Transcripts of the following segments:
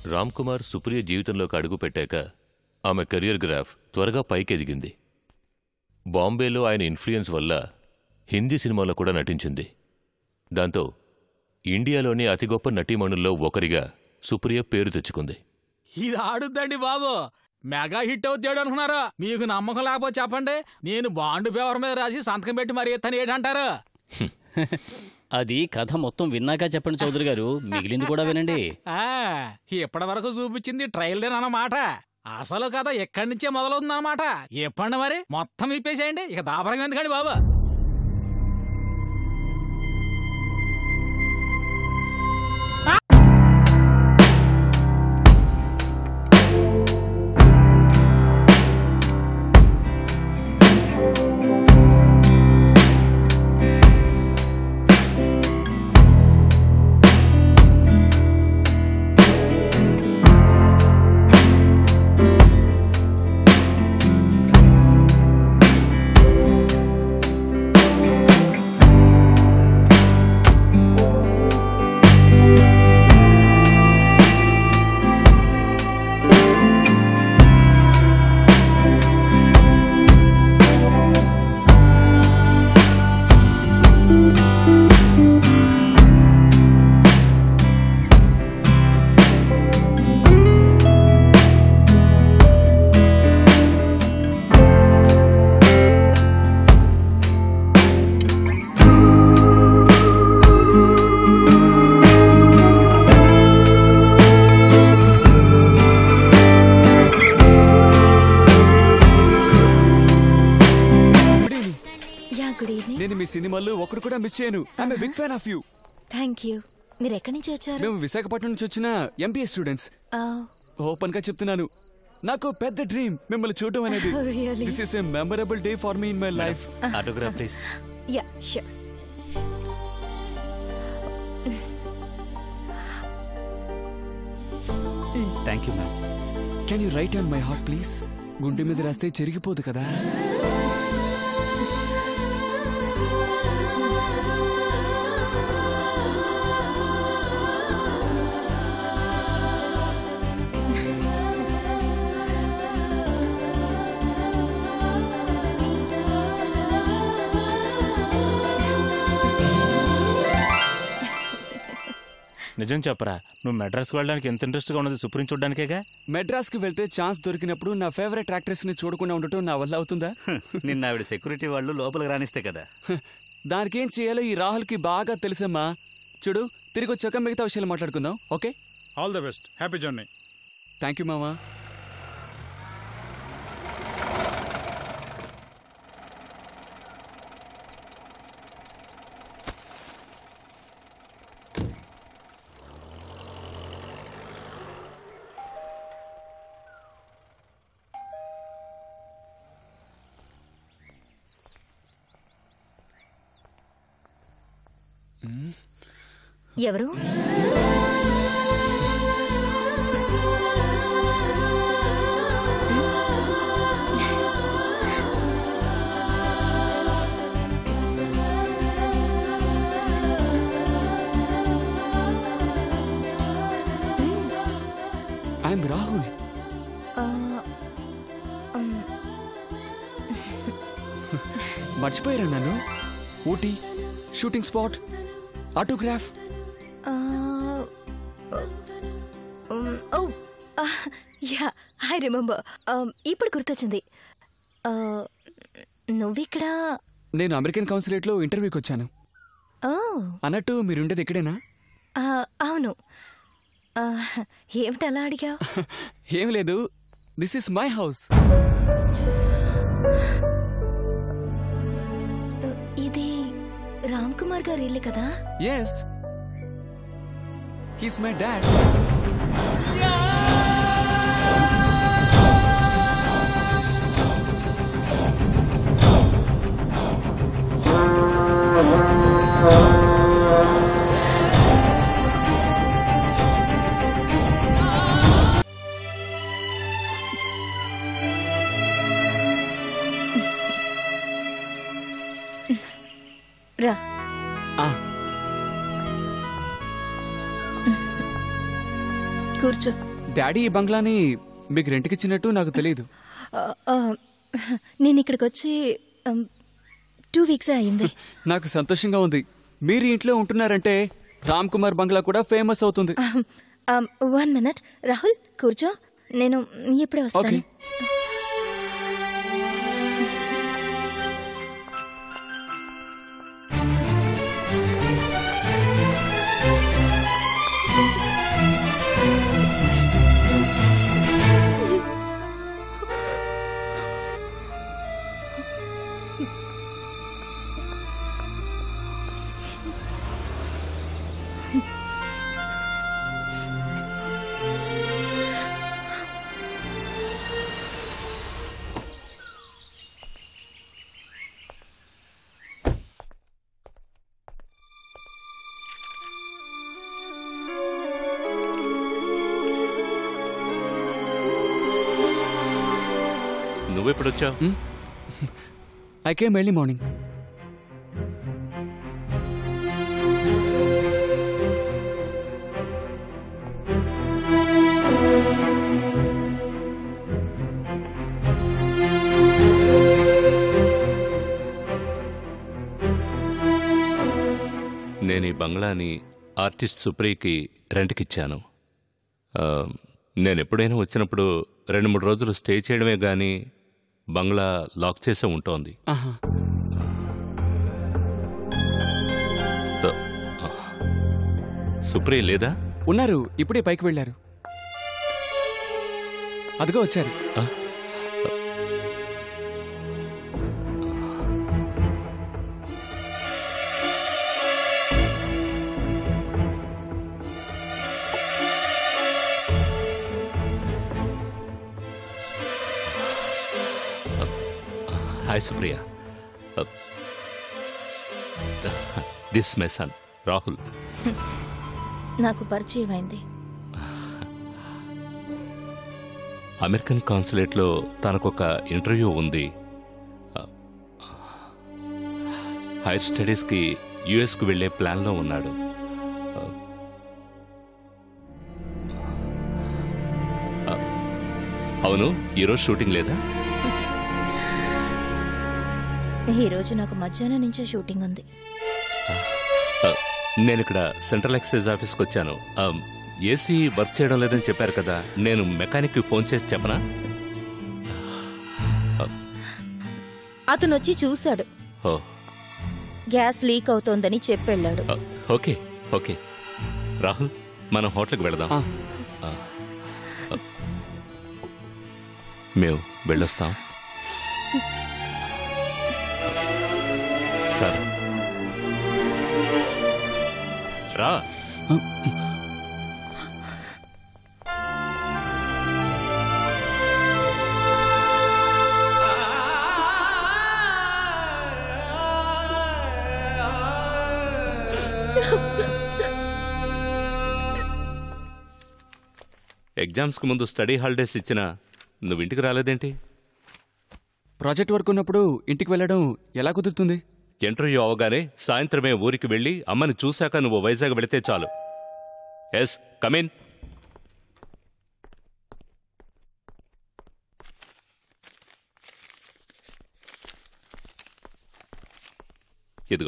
రామ్ కుమార్ సుప్రియ జీవితంలోకి అడుగు పెట్టాక ఆమె కెరియర్ గ్రాఫ్ త్వరగా పైకెదిగింది బాంబేలో ఆయన ఇన్ఫ్లుయెన్స్ వల్ల హిందీ సినిమాలో కూడా నటించింది దాంతో ఇండియాలోని అతి గొప్ప నటీమణుల్లో ఒకరిగా సుప్రియ పేరు తెచ్చుకుంది ఇది ఆడుద్దండి బాబు మెగా హిట్ అవుతాడు అనుకున్నారా మీకు నమ్మకం లేకపోతే చెప్పండి నేను బాండ్ పేపర్ మీద రాసి సంతకం పెట్టి మరి ఎత్తని ఏంటంటారు అది కథ మొత్తం విన్నాక చెప్పండి చౌదరి గారు మిగిలింది కూడా వినండి ఆ, ఇప్పటి వరకు చూపించింది ట్రైలర్ అన్నమాట అసలు కథ ఎక్కడి నుంచే మొదలవుతుంది అన్నమాట చెప్పండి మరి మొత్తం ఇప్పేసేయండి ఇక దాపరం ఎందుకండి బాబు యా గుడ్ ఈవినింగ్ నేను మీ సినిమాల్లో ఒకటి కూడా మిస్ చేయను I'm big fan of you thank you మీరు ఎక్కడి నుంచి వచ్చారు మేము విశాఖపట్నం నుంచి వచ్చిన ఎంబీఏ స్టూడెంట్స్ Oh, ఓపెన్ గా చెప్తున్నాను నాకు పెద్ద డ్రీమ్ మిమ్మల్ని చూడడం అనేది Oh, really? This is a memorable day for me in my life autograph please yeah sure thank you ma'am can you write on my heart please గుండె మీద రాస్తే చెరిగిపోదు కదా నిజం చెప్పరా నువ్వు మెడ్రాస్కి వెళ్ళడానికి ఎంత ఇంట్రెస్ట్గా ఉన్నది సుప్రీం చూడడానికేగా మెడ్రాస్ కి వెళ్తే ఛాన్స్ దొరికినప్పుడు నా ఫేవరెట్ యాక్ట్రెస్ ని చూడకుండా ఉండటం నా వల్ల అవుతుందా నిన్న ఆవిడ సెక్యూరిటీ వాళ్ళు లోపలికి రానిస్తే కదా దానికేం చేయాలో ఈ రాహుల్ కి బాగా తెలుసమ్మా చూడు తిరిగి వచ్చాక మిగతా విషయాలు మాట్లాడుకుందాం okay all the best happy journey thank you మామా ఎవరు ఐఎమ్ రాహుల్ మర్చిపోయారా నన్ను Ooty shooting spot autograph oh yeah I remember ఇప్పుడు గుర్తొచ్చింది Uh, నువ్విక్కడ నేను అమెరికన్ కౌన్సిలేట్ లో ఇంటర్వ్యూకి వచ్చాను ఓ అన్నట్టు మీరుండేది ఇక్కడేనా అవును Uh, ఏమిటి అలా అడిగావు ఏం లేదు దిస్ ఇస్ మై హౌస్ ఇది రామ్ కుమార్ గారి ఇల్లు కదా ఎస్ హీస్ మై డాడ్ రా ఆ కూర్చో డాడీ ఈ బంగ్లాని మీకు రెంట్కిచ్చినట్టు నాకు తెలియదు ఆ, ఆ, నేను ఇక్కడికి వచ్చి టూ వీక్స్ అయింది నాకు సంతోషంగా ఉంది మీరు ఈ ఇంట్లో ఉంటున్నారంటే రామ్ కుమార్ బంగ్లా కూడా ఫేమస్ అవుతుంది వన్ మినిట్ రాహుల్ కూర్చో నేను ఇప్పుడే ఓకే వస్తాను నువ్వెప్పుడొచ్చావు ఐ కేమ్ ఎర్లీ మార్నింగ్ నేను ఈ బంగ్లాని ఆర్టిస్ట్ సుప్రీకి రెంట్కిచ్చాను ఆ, నేను ఎప్పుడైనా వచ్చినప్పుడు రెండు మూడు రోజులు స్టే చేయడమే గాని బంగ్లా లాక్ చేసే ఉంటోంది ఆహా ఆ, ఆ. సుప్రీ లేదా ఉన్నారు ఇప్పుడే పైకి వెళ్ళారు అదిగో వచ్చారు ఆ? Hi Supriya this my son Rahul నాకు పరిచయం అయింది అమెరికన్ కాన్సులేట్లో తనకొక ఇంటర్వ్యూ ఉంది హైర్ స్టడీస్కి యుఎస్కు వెళ్ళే ప్లాన్లో ఉన్నాడు అవును ఈరోజు షూటింగ్ లేదా ఈ రోజు నాకు మధ్యాహ్నం నుంచే షూటింగ్ ఉంది ఆ, నేను ఇక్కడ సెంట్రల్ ఎక్సైజ్ ఆఫీస్కి వచ్చాను ఆ, ఏసీ వర్క్ చేయడం లేదని చెప్పారు కదా నేను మెకానిక్కి ఫోన్ చేసి చెప్పనా అతను వచ్చి చూశాడు ఓ గ్యాస్ లీక్ అవుతోందని చెప్పెళ్ళాడు ఆ, ఓకే ఓకే రాహుల్ మనం హోటల్కి వెళదాం ఆ. ఆ. ఆ. మేము వెళ్ళొస్తాం రా. రా ఎగ్జామ్స్కి ముందు స్టడీ హాలిడేస్ ఇచ్చినా నువ్వు ఇంటికి రాలేదేంటి ప్రాజెక్ట్ వర్క్ ఉన్నప్పుడు ఇంటికి వెళ్ళడం ఎలా కుదురుతుంది ఇంటర్వ్యూ అవగానే సాయంత్రమే ఊరికి వెళ్ళి అమ్మని చూశాక నువ్వు వైజాగ్ వెళితే చాలు ఎస్ కమిన్ ఇదిగో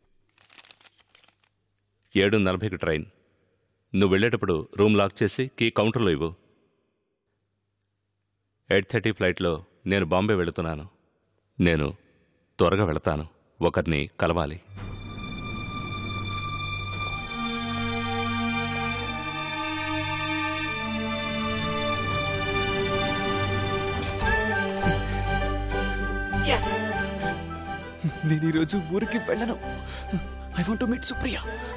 ఏడు నలభైకి ట్రైన్ నువ్వు వెళ్ళేటప్పుడు రూమ్ లాక్ చేసి కీ కౌంటర్లో ఇవ్వు ఎయిట్ థర్టీ ఫ్లైట్లో నేను బాంబే వెళుతున్నాను నేను త్వరగా వెళతాను ఒకరిని కలవాలి ఎస్ నేను ఈరోజు ఊరికి వెళ్ళను ఐ వాంట్ మీట్ సుప్రియ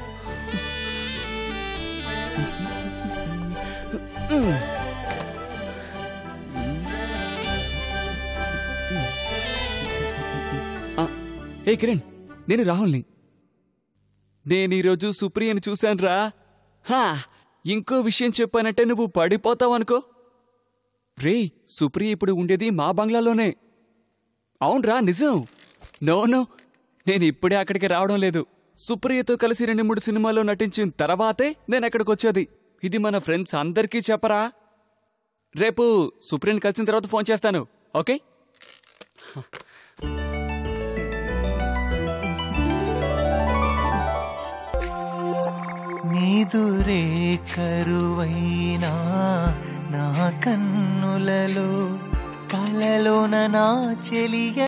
ఏ కిరణ్ నేను రాహుల్ని నేను ఈరోజు సుప్రియని చూశానురా హా ఇంకో విషయం చెప్పానంటే నువ్వు పడిపోతావనుకో రే సుప్రియ ఇప్పుడు ఉండేది మా బంగ్లాలోనే అవునరా నిజం నో నో నేను ఇప్పుడే అక్కడికి రావడం లేదు సుప్రియతో కలిసి రెండు మూడు సినిమాల్లో నటించిన తర్వాతే నేను అక్కడికి వచ్చేది ఇది మన ఫ్రెండ్స్ అందరికీ చెప్పరా రేపు సుప్రియని కలిసిన తర్వాత ఫోన్ చేస్తాను ఓకే నీదురే కరువైనా నా కన్నులలో కలలోన నా చెలియ